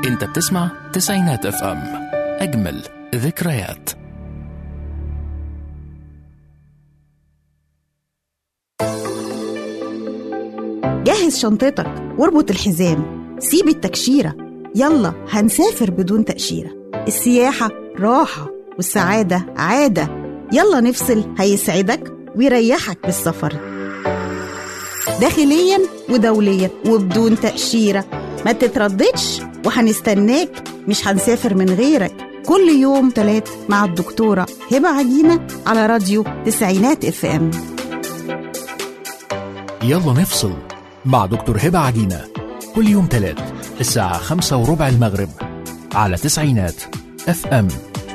انت بتسمع تسعينات اف ام اجمل ذكريات جهز شنطتك واربط الحزام سيب التكشيرة يلا هنسافر بدون تأشيرة السياحة راحة والسعادة عادة يلا نفصل هيسعدك ويريحك بالسفر داخليا ودوليا وبدون تأشيرة ما تترددش وهنستناك مش هنسافر من غيرك كل يوم تلات مع الدكتورة هبة عجينة على راديو تسعينات اف ام يلا نفصل مع دكتور هبة عجينة كل يوم تلات الساعة خمسة وربع المغرب على تسعينات اف ام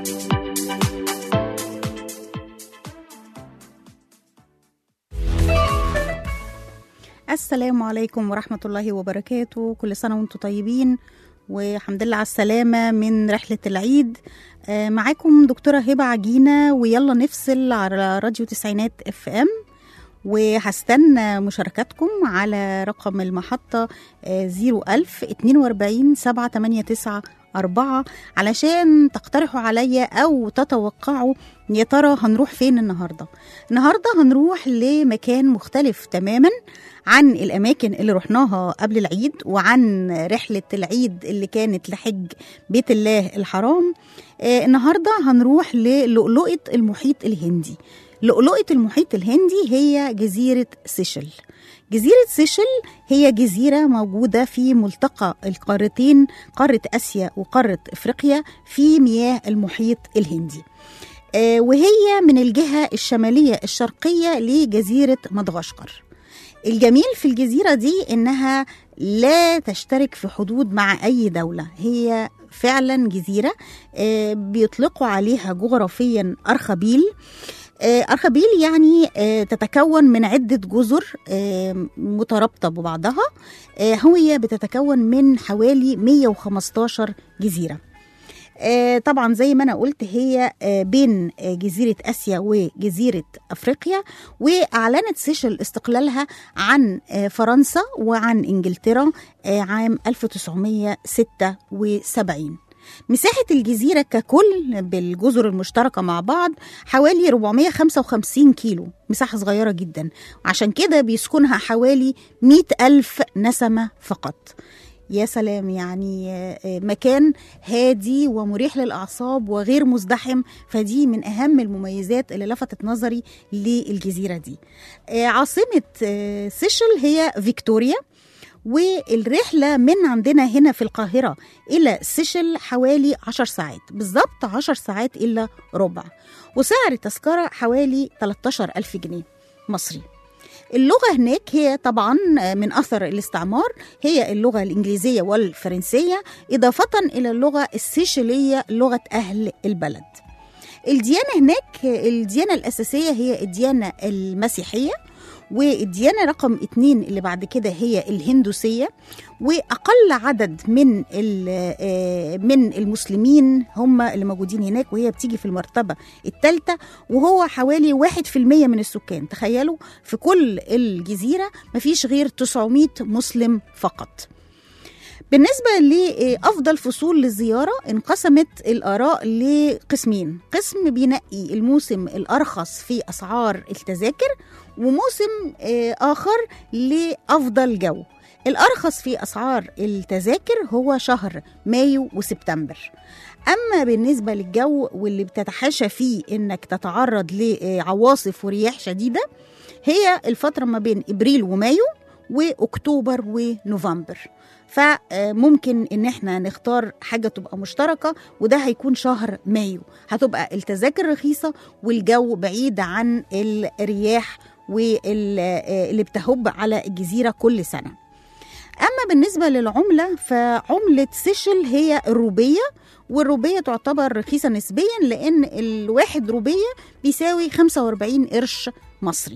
السلام عليكم ورحمة الله وبركاته كل سنة وانتم طيبين والحمد لله على السلامة من رحلة العيد آه، معاكم دكتورة هبة عجينة ويلا نفصل على راديو تسعينات اف ام وهستنى مشاركاتكم على رقم المحطة زيرو ألف اتنين واربعين سبعة تمانية تسعة أربعة علشان تقترحوا عليا أو تتوقعوا يا ترى هنروح فين النهاردة النهاردة هنروح لمكان مختلف تماما عن الأماكن اللي رحناها قبل العيد وعن رحلة العيد اللي كانت لحج بيت الله الحرام آه النهاردة هنروح للؤلؤة المحيط الهندي لؤلؤة المحيط الهندي هي جزيرة سيشل جزيرة سيشل هي جزيرة موجودة في ملتقى القارتين قارة آسيا وقارة إفريقيا في مياه المحيط الهندي آه، وهي من الجهة الشمالية الشرقية لجزيرة مدغشقر الجميل في الجزيرة دي إنها لا تشترك في حدود مع أي دولة هي فعلا جزيرة آه، بيطلقوا عليها جغرافيا أرخبيل آه، أرخبيل يعني آه، تتكون من عدة جزر آه، مترابطة ببعضها آه، هي بتتكون من حوالي 115 جزيرة آه، طبعا زي ما انا قلت هي آه، بين آه، جزيره اسيا وجزيره افريقيا واعلنت سيشل استقلالها عن آه، فرنسا وعن انجلترا آه، عام 1976 مساحة الجزيرة ككل بالجزر المشتركة مع بعض حوالي 455 كيلو مساحة صغيرة جدا عشان كده بيسكنها حوالي 100 ألف نسمة فقط يا سلام يعني آه، آه، مكان هادي ومريح للأعصاب وغير مزدحم فدي من أهم المميزات اللي لفتت نظري للجزيرة دي آه، عاصمة آه، سيشل هي فيكتوريا والرحلة من عندنا هنا في القاهرة إلى سيشل حوالي 10 ساعات بالظبط 10 ساعات إلا ربع وسعر التذكرة حوالي 13 ألف جنيه مصري اللغة هناك هي طبعا من أثر الاستعمار هي اللغة الإنجليزية والفرنسية إضافة إلى اللغة السيشلية لغة أهل البلد الديانة هناك الديانة الأساسية هي الديانة المسيحية والديانة رقم اتنين اللي بعد كده هي الهندوسية وأقل عدد من ال- آه، من المسلمين هم اللي موجودين هناك وهي بتيجي في المرتبة الثالثة وهو حوالي واحد في المية من السكان تخيلوا في كل الجزيرة مفيش غير 900 مسلم فقط بالنسبة لأفضل فصول للزيارة انقسمت الآراء لقسمين قسم بينقي الموسم الأرخص في أسعار التذاكر وموسم آه، آخر لأفضل جو الأرخص في أسعار التذاكر هو شهر مايو وسبتمبر أما بالنسبة للجو واللي بتتحاشى فيه إنك تتعرض لعواصف ورياح شديدة هي الفترة ما بين إبريل ومايو وأكتوبر ونوفمبر فممكن ان احنا نختار حاجه تبقى مشتركه وده هيكون شهر مايو هتبقى التذاكر رخيصه والجو بعيد عن الرياح واللي بتهب على الجزيره كل سنه اما بالنسبه للعمله فعمله سيشل هي الروبيه والروبيه تعتبر رخيصه نسبيا لان الواحد روبيه بيساوي 45 قرش مصري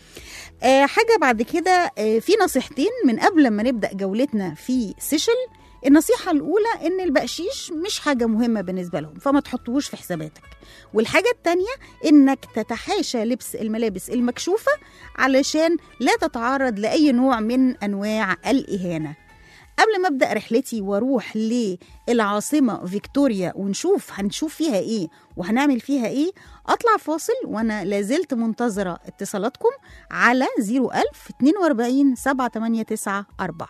آه حاجة بعد كده آه في نصيحتين من قبل ما نبدأ جولتنا في سيشل النصيحة الأولى إن البقشيش مش حاجة مهمة بالنسبة لهم فما تحطوش في حساباتك والحاجة التانية إنك تتحاشى لبس الملابس المكشوفة علشان لا تتعرض لأي نوع من أنواع الإهانة قبل ما ابدا رحلتي واروح للعاصمه فيكتوريا ونشوف هنشوف فيها ايه وهنعمل فيها ايه اطلع فاصل وانا لازلت منتظره اتصالاتكم على 01000 42 789 4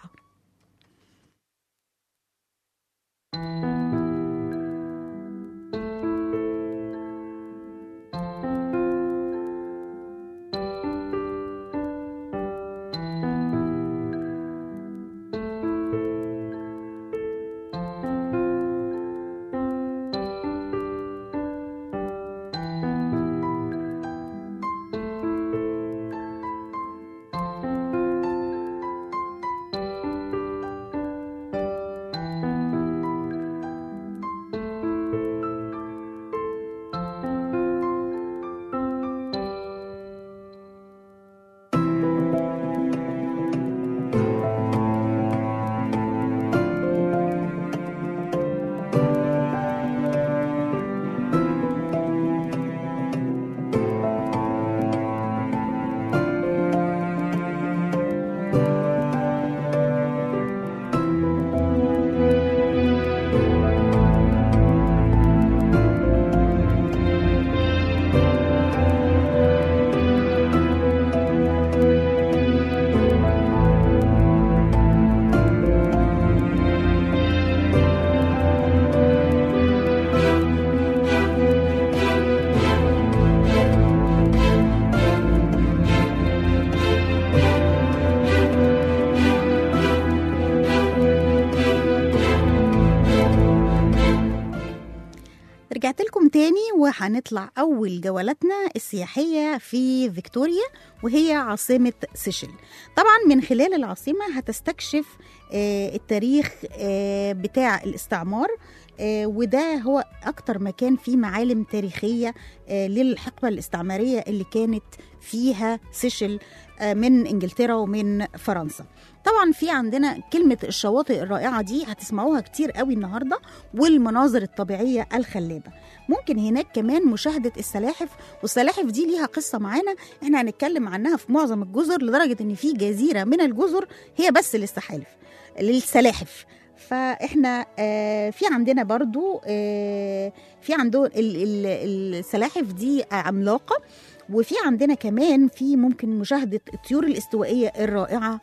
رجعت لكم تاني وهنطلع أول جولاتنا السياحية في فيكتوريا وهي عاصمة سيشل طبعا من خلال العاصمة هتستكشف آه، التاريخ آه، بتاع الاستعمار آه، وده هو أكتر مكان فيه معالم تاريخية آه، للحقبة الاستعمارية اللي كانت فيها سيشل آه، من إنجلترا ومن فرنسا طبعا في عندنا كلمة الشواطئ الرائعة دي هتسمعوها كتير قوي النهاردة والمناظر الطبيعية الخلابة ممكن هناك كمان مشاهدة السلاحف والسلاحف دي ليها قصة معانا احنا هنتكلم عنها في معظم الجزر لدرجة ان في جزيرة من الجزر هي بس للسحالف للسلاحف فاحنا آه في عندنا برضو آه في عندهم ال- ال- السلاحف دي عملاقة وفي عندنا كمان في ممكن مشاهدة الطيور الاستوائية الرائعة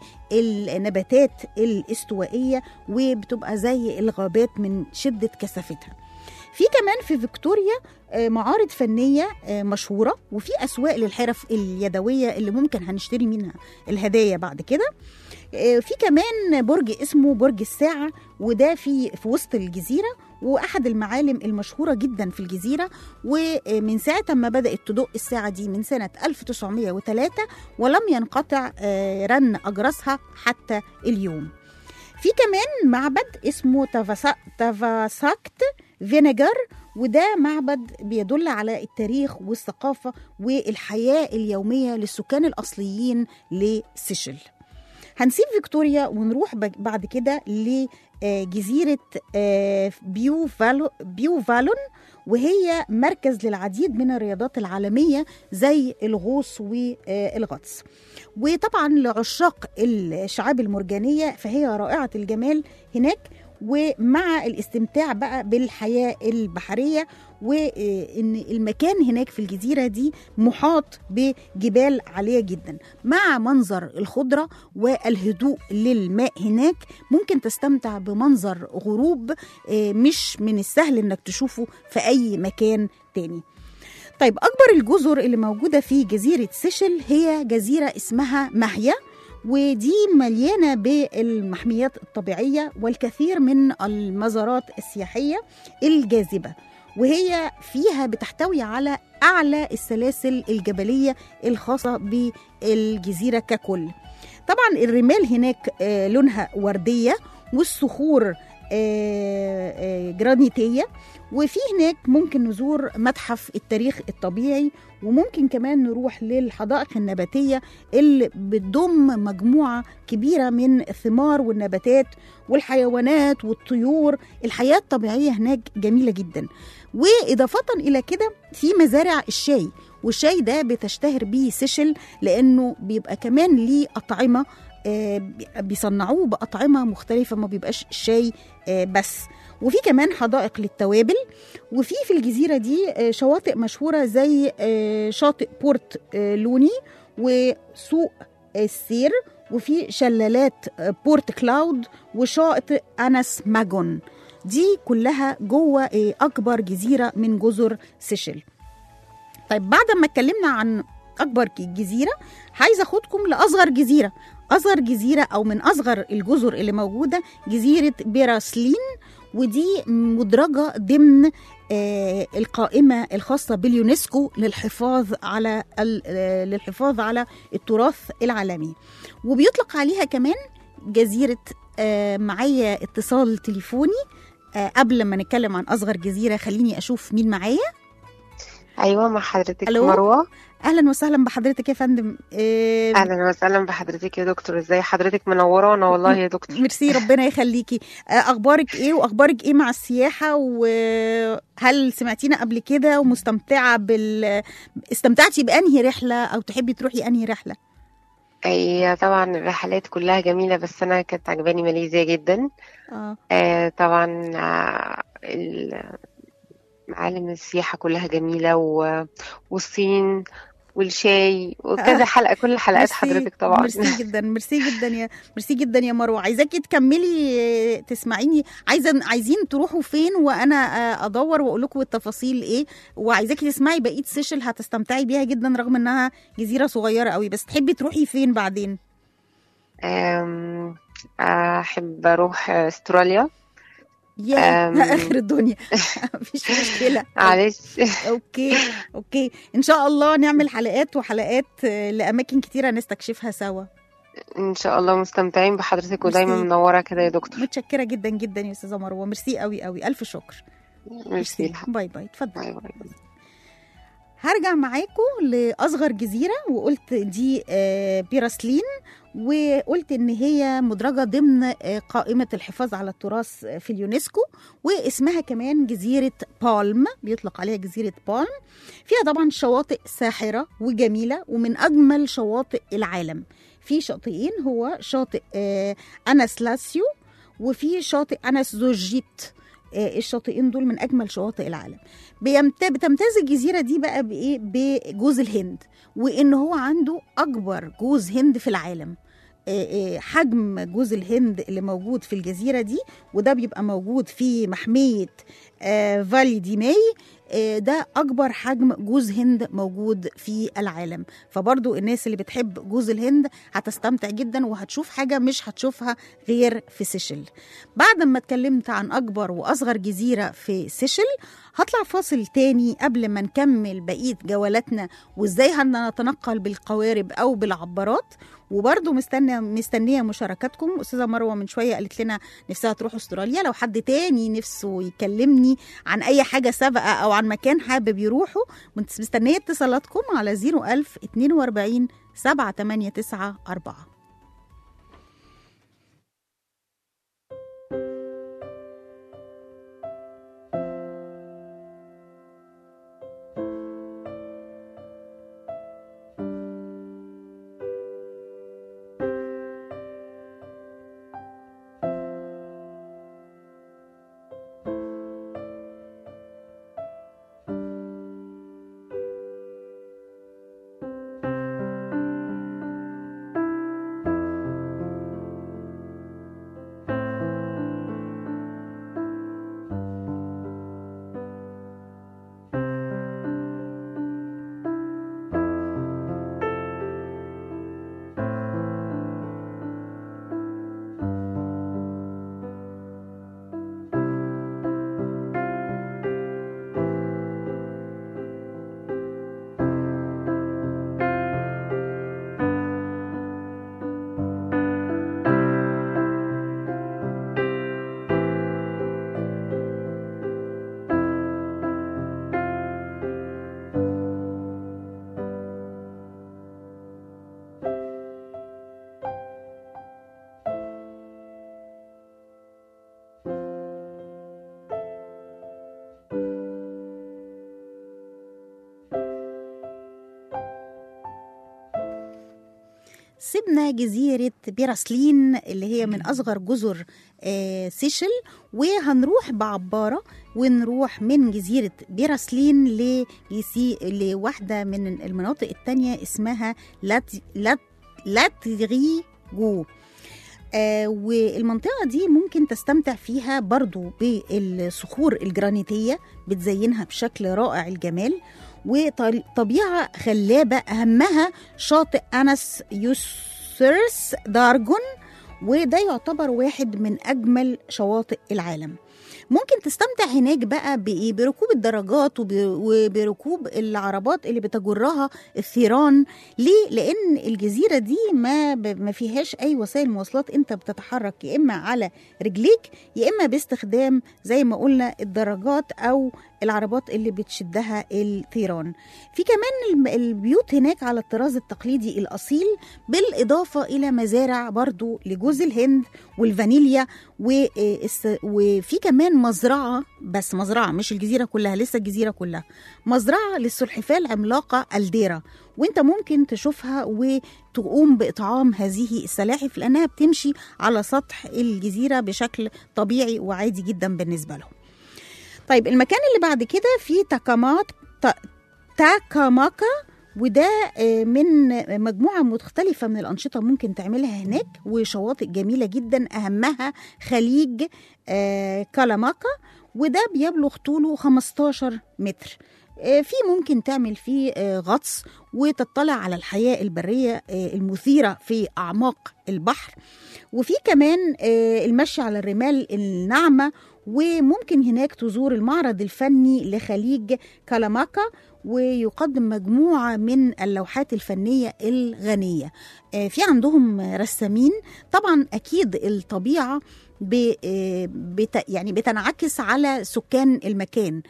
والنباتات الاستوائية وبتبقى زي الغابات من شدة كثافتها في كمان في فيكتوريا آه، معارض فنية آه، مشهورة وفي أسواق للحرف اليدوية اللي ممكن هنشتري منها الهدايا بعد كده آه، في كمان برج اسمه برج الساعة وده في في وسط الجزيرة وأحد المعالم المشهورة جدا في الجزيرة ومن ساعة ما بدأت تدق الساعة دي من سنة 1903 ولم ينقطع آه، رن أجرسها حتى اليوم في كمان معبد اسمه تافاسا- تافاساكت فينيجر وده معبد بيدل على التاريخ والثقافة والحياة اليومية للسكان الأصليين لسيشل هنسيب فيكتوريا ونروح بج- بعد كده لجزيرة آه، بيو, فالو بيو فالون وهي مركز للعديد من الرياضات العالمية زي الغوص والغطس وطبعا لعشاق الشعاب المرجانية فهي رائعة الجمال هناك ومع الاستمتاع بقى بالحياة البحرية وإن المكان هناك في الجزيرة دي محاط بجبال عالية جدا مع منظر الخضرة والهدوء للماء هناك ممكن تستمتع بمنظر غروب آه، مش من السهل انك تشوفه في اي مكان تاني طيب اكبر الجزر اللي موجوده في جزيره سيشل هي جزيره اسمها ماهيا ودي مليانه بالمحميات الطبيعيه والكثير من المزارات السياحيه الجاذبه وهي فيها بتحتوي على اعلى السلاسل الجبليه الخاصه بالجزيره ككل طبعا الرمال هناك آه، لونها ورديه والصخور آه، آه، جرانيتيه وفي هناك ممكن نزور متحف التاريخ الطبيعي وممكن كمان نروح للحدائق النباتية اللي بتضم مجموعة كبيرة من الثمار والنباتات والحيوانات والطيور الحياة الطبيعية هناك جميلة جدا وإضافة إلى كده في مزارع الشاي والشاي ده بتشتهر بيه سيشل لأنه بيبقى كمان ليه أطعمة آه، بي- بيصنعوه بأطعمة مختلفة ما بيبقاش شاي آه، بس وفي كمان حدائق للتوابل وفي في الجزيرة دي آه، شواطئ مشهورة زي آه، شاطئ بورت آه، لوني وسوق السير وفي شلالات آه، بورت كلاود وشاطئ أنس ماجون دي كلها جوه آه، أكبر جزيرة من جزر سيشل طيب بعد ما اتكلمنا عن أكبر ك- جزيرة عايزة أخدكم لأصغر جزيرة أصغر جزيرة أو من أصغر الجزر اللي موجودة جزيرة بيراسلين ودي مدرجة ضمن آه، القائمة الخاصة باليونسكو للحفاظ على ال- آه، للحفاظ على التراث العالمي وبيطلق عليها كمان جزيرة آه، معايا اتصال تليفوني آه، قبل ما نتكلم عن أصغر جزيرة خليني أشوف مين معايا ايوه مع حضرتك ألو؟ مروه أهلا وسهلا بحضرتك يا فندم آه، اهلا وسهلا بحضرتك يا دكتور ازاي حضرتك منورانا والله يا دكتور ميرسي ربنا يخليكي آه، اخبارك ايه واخبارك ايه مع السياحه وهل سمعتينا قبل كده ومستمتعه بال استمتعتي بانهي رحله او تحبي تروحي انهي رحله هي طبعا الرحلات كلها جميله بس انا كانت عجباني ماليزيا جدا اه آه طبعا آه ال- معالم السياحه كلها جميله و... والصين والشاي وكذا آه. حلقه كل حلقات ميرسي- حضرتك طبعا ميرسي جدا ميرسي جدا يا ميرسي جدا يا مروه عايزاكي تكملي آه، تسمعيني عايزه عايزين تروحوا فين وانا آه، ادور واقول لكم التفاصيل ايه وعايزاكي تسمعي بقيه سيشل هتستمتعي بيها جدا رغم انها جزيره صغيره قوي بس تحبي تروحي فين بعدين آم، احب اروح استراليا يا أم. اخر الدنيا مفيش مشكله معلش اوكي اوكي ان شاء الله نعمل حلقات وحلقات آه، لاماكن كتيره نستكشفها سوا ان شاء الله مستمتعين بحضرتك ودايما ميرسي. منوره كده يا دكتور متشكره جدا جدا يا استاذه مروه ميرسي قوي قوي الف شكر ميرسي لحضرتك. باي باي اتفضل باي باي هرجع معاكم لاصغر جزيره وقلت دي آه، بيراسلين وقلت ان هي مدرجه ضمن آه، قائمه الحفاظ على التراث في اليونسكو واسمها كمان جزيره بالم بيطلق عليها جزيره بالم فيها طبعا شواطئ ساحره وجميله ومن اجمل شواطئ العالم في شاطئين هو شاطئ آه، اناس لاسيو وفي شاطئ اناس زوجيت آه، الشاطئين دول من اجمل شواطئ العالم بيمت... بتمتاز الجزيره دي بقى بايه بجوز الهند وان هو عنده اكبر جوز هند في العالم آه، آه، حجم جوز الهند اللي موجود في الجزيره دي وده بيبقى موجود في محميه آه، فالي دي ماي آه، ده اكبر حجم جوز هند موجود في العالم فبرضو الناس اللي بتحب جوز الهند هتستمتع جدا وهتشوف حاجه مش هتشوفها غير في سيشل بعد ما اتكلمت عن اكبر واصغر جزيره في سيشل هطلع فاصل تاني قبل ما نكمل بقيه جولاتنا وازاي هنتنقل بالقوارب او بالعبارات وبرضه مستنيه مستنيه مشاركاتكم استاذه مروه من شويه قالت لنا نفسها تروح استراليا لو حد تاني نفسه يكلمني عن اي حاجه سابقه او عن مكان حابب يروحه مستنيه اتصالاتكم على 01000 42 789 سيبنا جزيرة بيراسلين اللي هي من أصغر جزر آه، سيشل وهنروح بعبارة ونروح من جزيرة بيراسلين لجسي... لواحدة من المناطق التانية اسمها لات... لات... لاتريجو آه والمنطقة دي ممكن تستمتع فيها برضو بالصخور الجرانيتية بتزينها بشكل رائع الجمال وطبيعة خلابة أهمها شاطئ أنس يوسرس دارجون وده يعتبر واحد من أجمل شواطئ العالم ممكن تستمتع هناك بقى بإيه؟ بركوب الدراجات وب- وبركوب العربات اللي بتجرها الثيران ليه؟ لأن الجزيرة دي ما ب- ما فيهاش أي وسائل مواصلات أنت بتتحرك يا إما على رجليك يا إما باستخدام زي ما قلنا الدراجات أو العربات اللي بتشدها الثيران في كمان الم- البيوت هناك على الطراز التقليدي الأصيل بالإضافة إلى مزارع برضو لجوز الهند والفانيليا والس- وفي كمان مزرعة بس مزرعة مش الجزيرة كلها لسه الجزيرة كلها مزرعة للسلحفاة العملاقة الديرة وانت ممكن تشوفها وتقوم بإطعام هذه السلاحف لأنها بتمشي على سطح الجزيرة بشكل طبيعي وعادي جدا بالنسبة لهم طيب المكان اللي بعد كده فيه تاكامات تا- تاكاماكا وده آه، من مجموعة مختلفة من الأنشطة ممكن تعملها هناك وشواطئ جميلة جدا أهمها خليج آه، كالاماكا وده بيبلغ طوله 15 متر آه، في ممكن تعمل فيه آه، غطس وتطلع على الحياة البرية آه، المثيرة في أعماق البحر وفي كمان آه، المشي على الرمال الناعمة وممكن هناك تزور المعرض الفني لخليج كالاماكا ويقدم مجموعة من اللوحات الفنية الغنية آه، في عندهم رسامين طبعا أكيد الطبيعة ب- آه، بت يعني بتنعكس على سكان المكان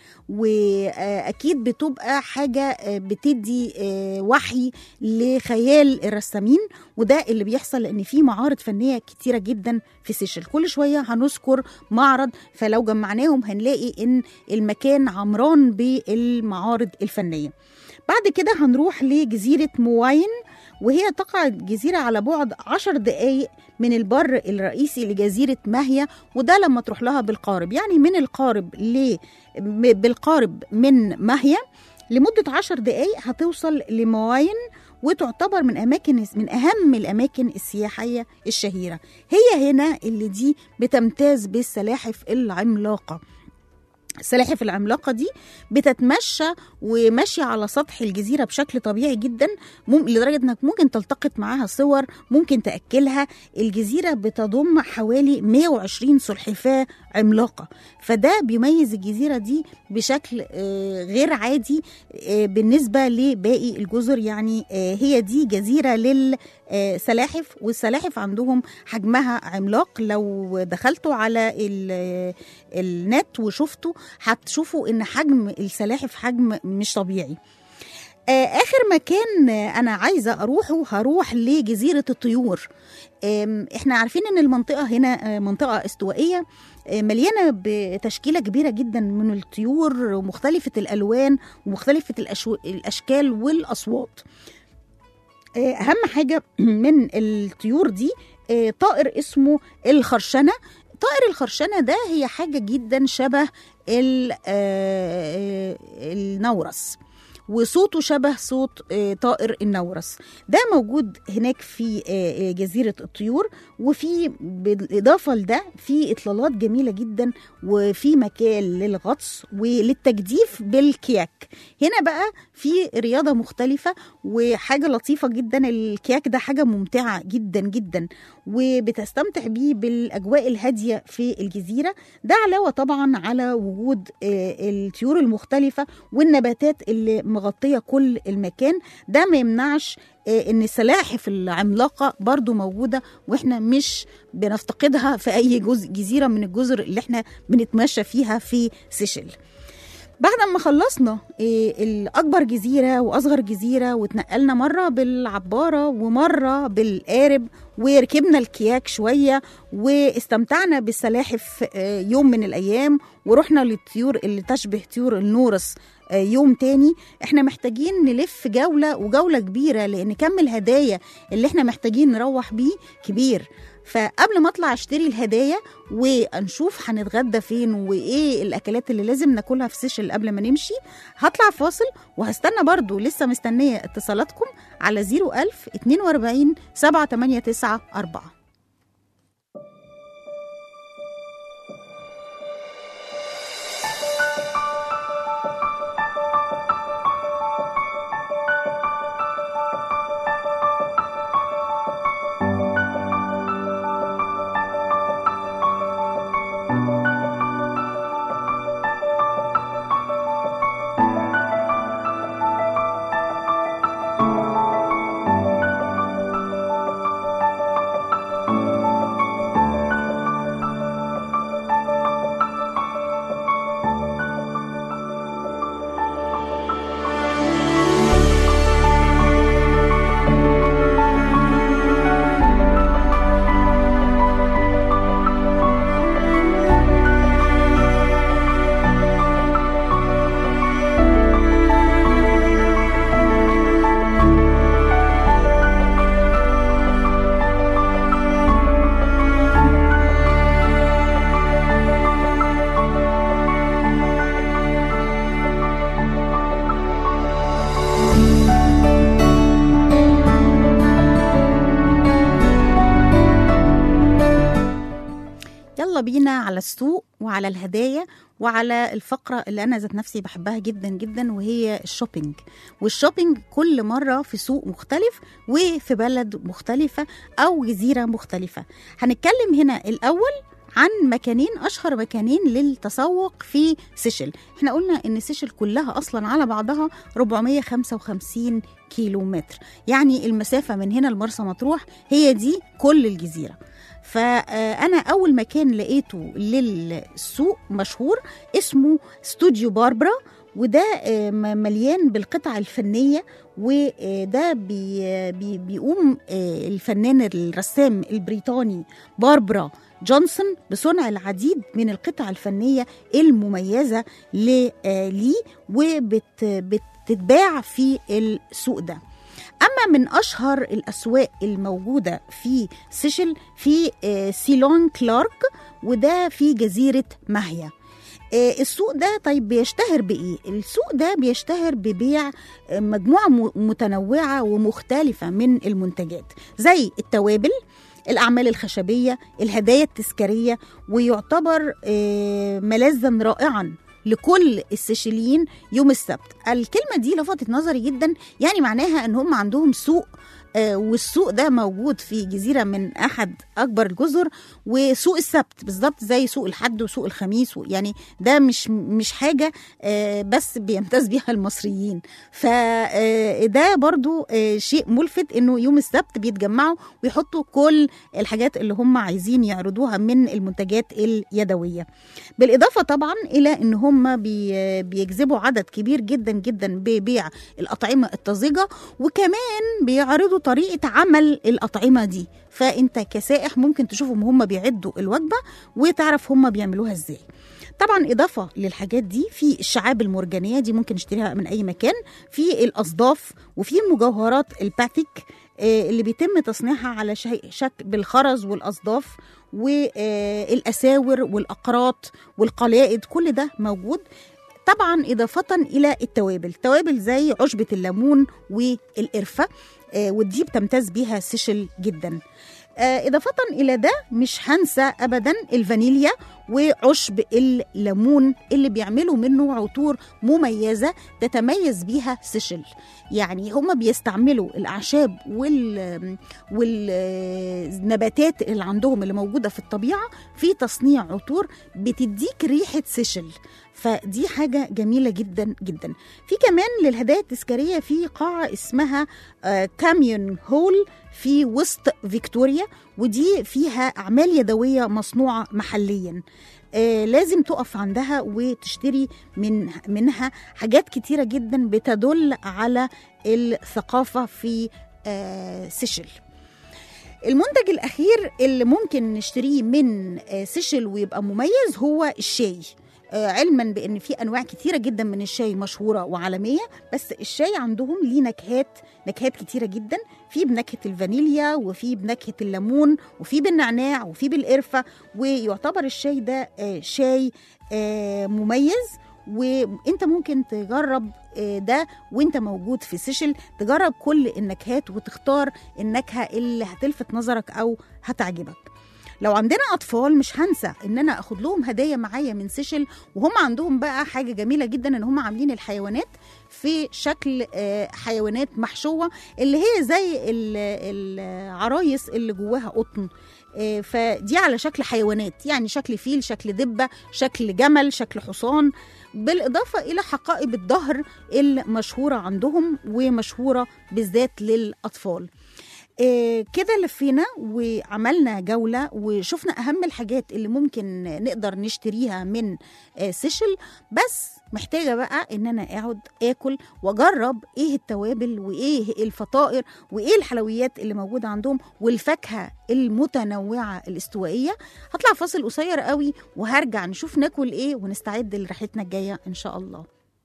واكيد بتبقى حاجه آه، بتدي آه، وحي لخيال الرسامين وده اللي بيحصل لان في معارض فنيه كتيره جدا في سيشل كل شويه هنذكر معرض فلو جمعناهم هنلاقي ان المكان عمران بالمعارض الفنيه بعد كده هنروح لجزيره مواين وهي تقع الجزيرة على بعد عشر دقايق من البر الرئيسي لجزيرة ماهية وده لما تروح لها بالقارب يعني من القارب ل م- بالقارب من ماهية لمدة عشر دقايق هتوصل لمواين وتعتبر من أماكن من أهم الأماكن السياحية الشهيرة هي هنا اللي دي بتمتاز بالسلاحف العملاقة السلاحف العملاقة دي بتتمشى وماشية على سطح الجزيرة بشكل طبيعي جدا مم... لدرجة انك ممكن تلتقط معاها صور ممكن تأكلها الجزيرة بتضم حوالي 120 سلحفاة عملاقة فده بيميز الجزيرة دي بشكل آه، غير عادي آه، بالنسبة لباقي الجزر يعني آه، هي دي جزيرة للسلاحف والسلاحف عندهم حجمها عملاق لو دخلتوا على ال- النت وشفتوا هتشوفوا ان حجم السلاحف حجم مش طبيعي آه، اخر مكان آه، انا عايزه اروحه هروح لجزيره الطيور آم، احنا عارفين ان المنطقه هنا آه، منطقه استوائيه آه، مليانه بتشكيله كبيره جدا من الطيور ومختلفه الالوان ومختلفه الأشو... الاشكال والاصوات آه، اهم حاجه من الطيور دي آه، طائر اسمه الخرشنه طائر الخرشنه ده هي حاجه جدا شبه ال- آه، النورس وصوته شبه صوت آه، طائر النورس ده موجود هناك في آه، آه، جزيرة الطيور وفي بالإضافة لده في إطلالات جميلة جدا وفي مكان للغطس وللتجديف بالكياك هنا بقى في رياضة مختلفة وحاجة لطيفة جدا الكياك ده حاجة ممتعة جدا جدا وبتستمتع بيه بالأجواء الهادية في الجزيرة ده علاوة طبعا على وجود آه، الطيور المختلفة والنباتات اللي مغطية كل المكان ده ما يمنعش آه، ان السلاحف العملاقة برضو موجودة واحنا مش بنفتقدها في اي جزء جزيرة من الجزر اللي احنا بنتمشى فيها في سيشل بعد ما خلصنا إيه، الأكبر جزيرة وأصغر جزيرة واتنقلنا مرة بالعبارة ومرة بالقارب وركبنا الكياك شويه واستمتعنا بالسلاحف آه، يوم من الايام ورحنا للطيور اللي تشبه طيور النورس آه، يوم تاني احنا محتاجين نلف جولة وجولة كبيرة لان كم الهدايا اللي احنا محتاجين نروح بيه كبير فقبل ما اطلع اشتري الهدايا ونشوف هنتغدى فين وايه الاكلات اللي لازم ناكلها في سيشل قبل ما نمشي هطلع فاصل وهستنى برضو لسه مستنية اتصالاتكم على 01000 42 789 4 يلا بينا على السوق وعلى الهدايا وعلى الفقرة اللي أنا ذات نفسي بحبها جدا جدا وهي الشوبينج والشوبينج كل مرة في سوق مختلف وفي بلد مختلفة أو جزيرة مختلفة هنتكلم هنا الأول عن مكانين أشهر مكانين للتسوق في سيشل احنا قلنا ان سيشل كلها أصلا على بعضها 455 كيلو متر يعني المسافة من هنا لمرسى مطروح هي دي كل الجزيرة فأنا أول مكان لقيته للسوق مشهور اسمه استوديو باربرا وده آه، م- مليان بالقطع الفنية وده بي بي بيقوم آه، الفنان الرسام البريطاني باربرا جونسون بصنع العديد من القطع الفنية المميزة ل- آه، ليه وبتتباع في السوق ده أما من أشهر الأسواق الموجودة في سيشل في آه، سيلون كلارك وده في جزيرة ماهيا آه، السوق ده طيب بيشتهر بإيه؟ السوق ده بيشتهر ببيع آه، مجموعة م- متنوعة ومختلفة من المنتجات زي التوابل الأعمال الخشبية الهدايا التذكارية ويعتبر آه، ملاذا رائعا لكل السيشليين يوم السبت الكلمة دي لفتت نظري جدا يعني معناها ان هم عندهم سوق آه، والسوق ده موجود في جزيرة من أحد أكبر الجزر وسوق السبت بالظبط زي سوق الحد وسوق الخميس و- يعني ده مش مش حاجة آه، بس بيمتاز بيها المصريين فده برضو آه، شيء ملفت انه يوم السبت بيتجمعوا ويحطوا كل الحاجات اللي هم عايزين يعرضوها من المنتجات اليدوية بالإضافة طبعا إلى ان هم بي- بيجذبوا عدد كبير جدا جدا ببيع الأطعمة الطازجة وكمان بيعرضوا طريقة عمل الأطعمة دي فأنت كسائح ممكن تشوفهم هم بيعدوا الوجبة وتعرف هم بيعملوها ازاي طبعا إضافة للحاجات دي في الشعاب المرجانية دي ممكن نشتريها من أي مكان في الأصداف وفي مجوهرات الباتيك آه، اللي بيتم تصنيعها على شي- شكل بالخرز والأصداف والأساور والأقراط والقلائد كل ده موجود طبعا إضافة إلى التوابل توابل زي عشبة الليمون والقرفة آه، ودي بتمتاز بيها سيشل جدا آه، إضافة إلى ده مش هنسى أبدا الفانيليا وعشب الليمون اللي بيعملوا منه عطور مميزة تتميز بيها سيشل يعني هم بيستعملوا الأعشاب وال والنباتات اللي عندهم اللي موجودة في الطبيعة في تصنيع عطور بتديك ريحة سيشل فدي حاجة جميلة جدا جدا في كمان للهدايا التذكارية في قاعة اسمها آه، كاميون هول في وسط فيكتوريا ودي فيها أعمال يدوية مصنوعة محليا آه لازم تقف عندها وتشتري من منها حاجات كتيرة جدا بتدل على الثقافة في آه سيشل المنتج الاخير اللي ممكن نشتريه من آه، سيشل ويبقى مميز هو الشاي آه، علما بان في انواع كتيره جدا من الشاي مشهوره وعالميه بس الشاي عندهم ليه نكهات نكهات كتيره جدا في بنكهه الفانيليا وفي بنكهه الليمون وفي بالنعناع وفي بالقرفه ويعتبر الشاي ده آه، شاي آه، مميز وانت ممكن تجرب آه، ده وانت موجود في سيشل تجرب كل النكهات وتختار النكهه اللي هتلفت نظرك او هتعجبك لو عندنا اطفال مش هنسى ان انا اخد لهم هدايا معايا من سيشل وهم عندهم بقى حاجه جميله جدا ان هم عاملين الحيوانات في شكل آه، حيوانات محشوه اللي هي زي ال- العرايس اللي جواها قطن آه، فدي على شكل حيوانات يعني شكل فيل شكل دبه شكل جمل شكل حصان بالاضافه الى حقائب الظهر المشهوره عندهم ومشهوره بالذات للاطفال آه، كده لفينا وعملنا جولة وشفنا أهم الحاجات اللي ممكن نقدر نشتريها من آه، سيشل بس محتاجة بقى إن أنا أقعد آكل وأجرب إيه التوابل وإيه الفطائر وإيه الحلويات اللي موجودة عندهم والفاكهة المتنوعة الاستوائية هطلع فاصل قصير قوي وهرجع نشوف ناكل إيه ونستعد لرحلتنا الجاية إن شاء الله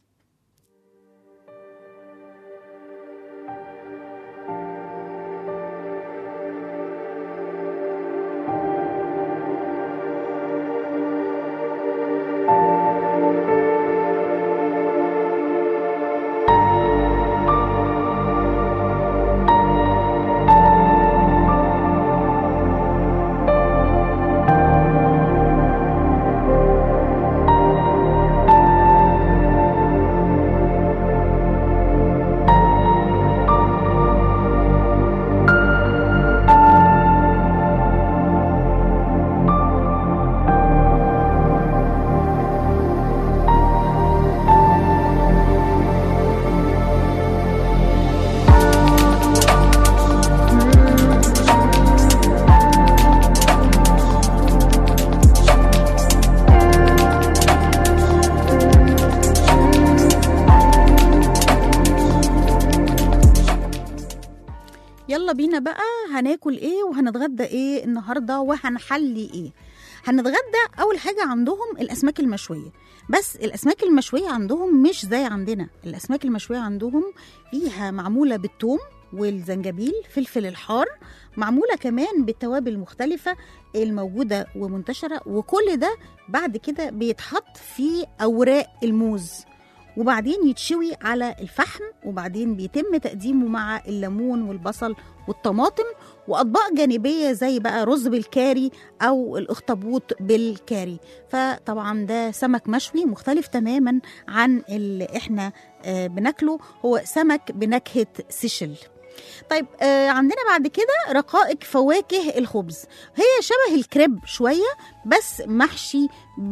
يلا بينا بقى هناكل ايه وهنتغدى ايه النهارده وهنحلي ايه هنتغدى اول حاجه عندهم الاسماك المشويه بس الاسماك المشويه عندهم مش زي عندنا الاسماك المشويه عندهم فيها معموله بالثوم والزنجبيل فلفل الحار معموله كمان بالتوابل المختلفه الموجوده ومنتشره وكل ده بعد كده بيتحط في اوراق الموز وبعدين يتشوي على الفحم وبعدين بيتم تقديمه مع الليمون والبصل والطماطم واطباق جانبيه زي بقى رز بالكاري او الاخطبوط بالكاري فطبعا ده سمك مشوي مختلف تماما عن اللي احنا آه، بناكله هو سمك بنكهه سيشل طيب آه عندنا بعد كده رقائق فواكه الخبز هي شبه الكريب شويه بس محشي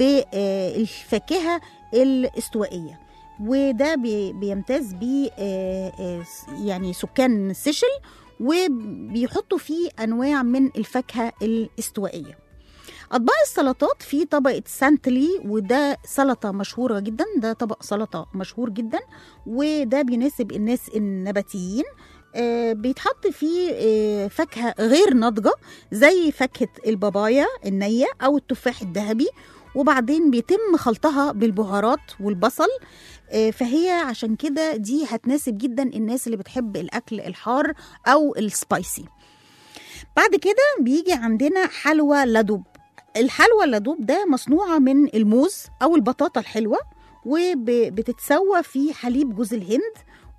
بالفاكهه الاستوائيه وده بي- بيمتاز بيه آه، آه، يعني سكان سيشل وبيحطوا فيه انواع من الفاكهه الاستوائيه اطباق السلطات في طبقه سانتلي وده سلطه مشهوره جدا ده طبق سلطه مشهور جدا وده بيناسب الناس النباتيين آه، بيتحط فيه آه، فاكهه غير ناضجه زي فاكهه البابايا النيه او التفاح الذهبي وبعدين بيتم خلطها بالبهارات والبصل آه، فهي عشان كده دي هتناسب جدا الناس اللي بتحب الاكل الحار او السبايسي بعد كده بيجي عندنا حلوى لدوب الحلوى اللدوب ده مصنوعة من الموز أو البطاطا الحلوة وبتتسوى في حليب جوز الهند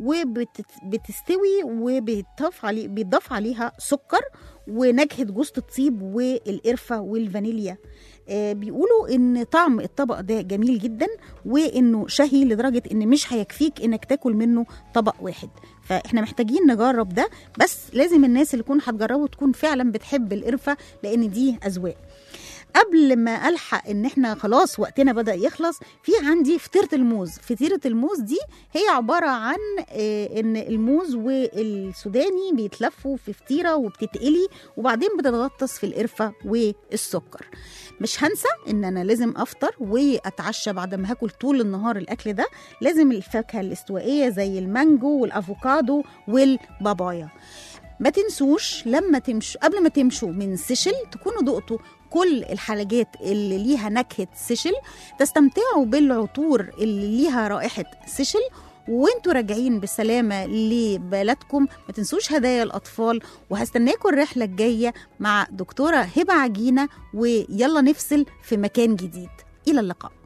وبتستوي وبيتضاف عليه بيتضاف عليها سكر ونكهة جوز الطيب والقرفة والفانيليا آه، بيقولوا ان طعم الطبق ده جميل جدا وانه شهي لدرجه ان مش هيكفيك انك تاكل منه طبق واحد فاحنا محتاجين نجرب ده بس لازم الناس اللي تكون هتجربه تكون فعلا بتحب القرفه لان دي اذواق قبل ما الحق ان احنا خلاص وقتنا بدا يخلص في عندي فطيره الموز فطيره الموز دي هي عباره عن آه، ان الموز والسوداني بيتلفوا في فطيره وبتتقلي وبعدين بتتغطس في القرفه والسكر مش هنسى ان انا لازم افطر واتعشى بعد ما هاكل طول النهار الاكل ده لازم الفاكهه الاستوائيه زي المانجو والافوكادو والبابايا ما تنسوش لما تمشوا قبل ما تمشوا من سيشل تكونوا دقتوا كل الحاجات اللي ليها نكهة سيشل تستمتعوا بالعطور اللي ليها رائحة سيشل وانتوا راجعين بسلامة لبلدكم ما تنسوش هدايا الأطفال وهستناكم الرحلة الجاية مع دكتورة هبة عجينة ويلا نفصل في مكان جديد إلى اللقاء